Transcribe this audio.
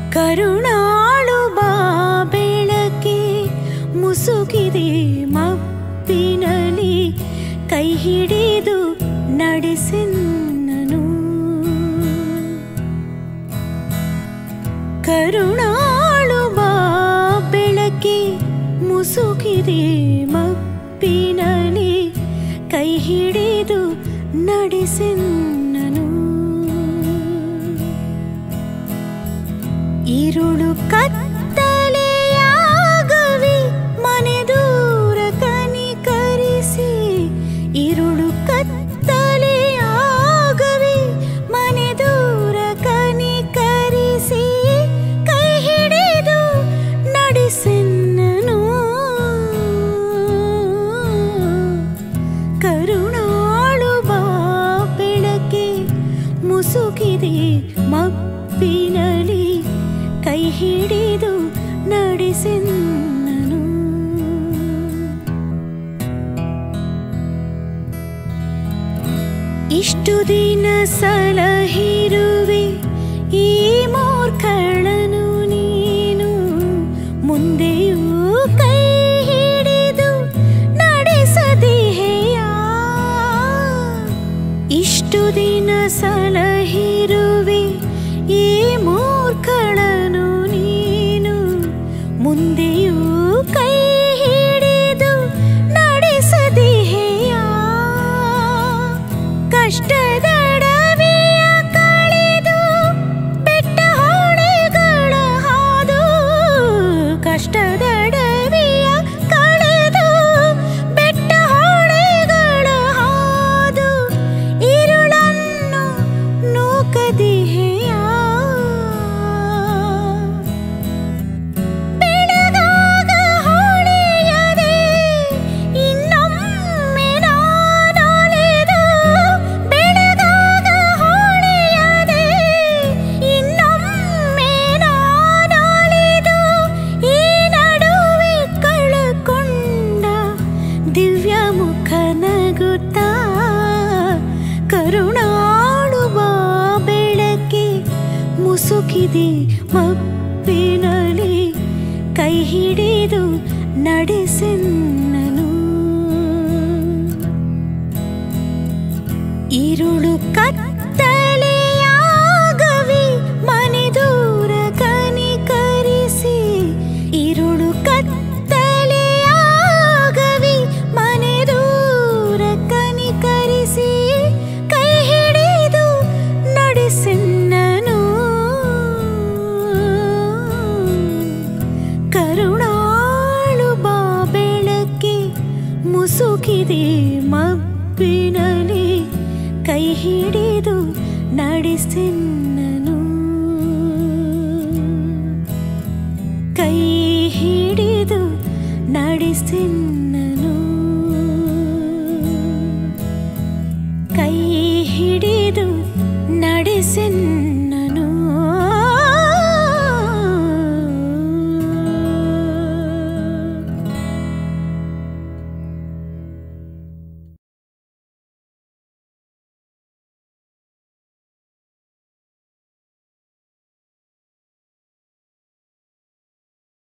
ಕರುಣಾಳು ಬಾ ಬೆಳಕೆ ಮುಸುಕಿದೆ ಮಪ್ಪಿನಲಿ ಕೈ ಹಿಡಿದು ನಡೆಸೆನ್ನನು ಕರುಣಾಳು ಬಾ ಬೆಳಕೆ ಮುಸುಕಿದೆ ಮಪ್ಪಿನಲಿ ಕೈ ಹಿಡಿದು ನಡೆಸೆನ್ನನು ഇരുളു കത്തലെയാകവി മനെദൂര കനികരിಸಿ ഇരുളു ಕತ್ತಲೆಯಾಗವಿ ಮನೆದೂರ ಕನಿಕರಿಸಿ ಕೈ ಹಿಡಿದು ನಡೆಸೆನ್ನನು ಕರುಣಾಳು ಬಾ ಬೆಳಕೆ ಮುಸುಕಿದೆ ಮಪ್ಪಿನಲಿ ಕೈ ಹಿಡಿದು ನಡೆಸೆನ್ನನು ಇಷ್ಟು ದಿನ ಸಲಹಿರುವೆ ಈ ಮೂರ್ಖಳನು ನೀನು ಮುಂದೆಯೂ ಕೈ ಹಿಡಿದು ನಡೆಸದಿಹೆಯ ಇಷ್ಟು ದಿನ ಸಲಹಿರುವೆ ಈ ಮೂರ್ಖಳನು ನೀನು ಮುಂದೆಯೂ ಕೈ ಹಿಡಿದು ನಡೆಸದಿಹೆಯ ಕಷ್ಟದಡವಿಯ ಕಳೆದು ಬೆಟ್ಟ ಹೊಳೆಗಳ ಹಾದು ಕಷ್ಟದಡವಿಯ ಕಳೆದು ಬೆಟ್ಟ ಹೊಳೆಗಳ ಹಾದು ಇರುಳನ್ನು ನೂಕದಿಹೆಯ ಬೆಳಗಾಗ ಹೊಳೆಯದೆ ಇನ್ನೊಮ್ಮೆ ನಾನೊಲಿದು ಬೆಳಗಾಗ ಹೊಳೆಯದೆ ಇನ್ನೊಮ್ಮೆ ನಾನೊಲಿದು ಈ ನಡುವೆ ಕಳಕೊಂಡ ದಿವ್ಯ ಮುಖ ನಗುತ್ತಾ ಕರುಣಾಳು ಬಾ ಬೆಳಕೆ ಮುಸುಕಿದೆ ಮಪ್ಪಿನಲಿ ಕೈ ಹಿಡಿದು ನಡೆಸೆನ್ನನು ഇരുളു കത്തലെയാകവി മനിദൂര കനികരിಸಿ ഇരുളു ಕತ್ತಲೆಯಾಗವಿ ಮನೆದೂರ ಕನಿಕರಿಸಿ ಕೈ ಹಿಡಿದು ನಡೆಸೆನ್ನನು ಕರುಣಾಳು ಬಾ ಬೆಳಕೆ ಮುಸುಕಿದೆ ಮಬ್ಬಿನಲಿ ಕೈ ಹಿಡಿದು ನಡೆಸೆನ್ನ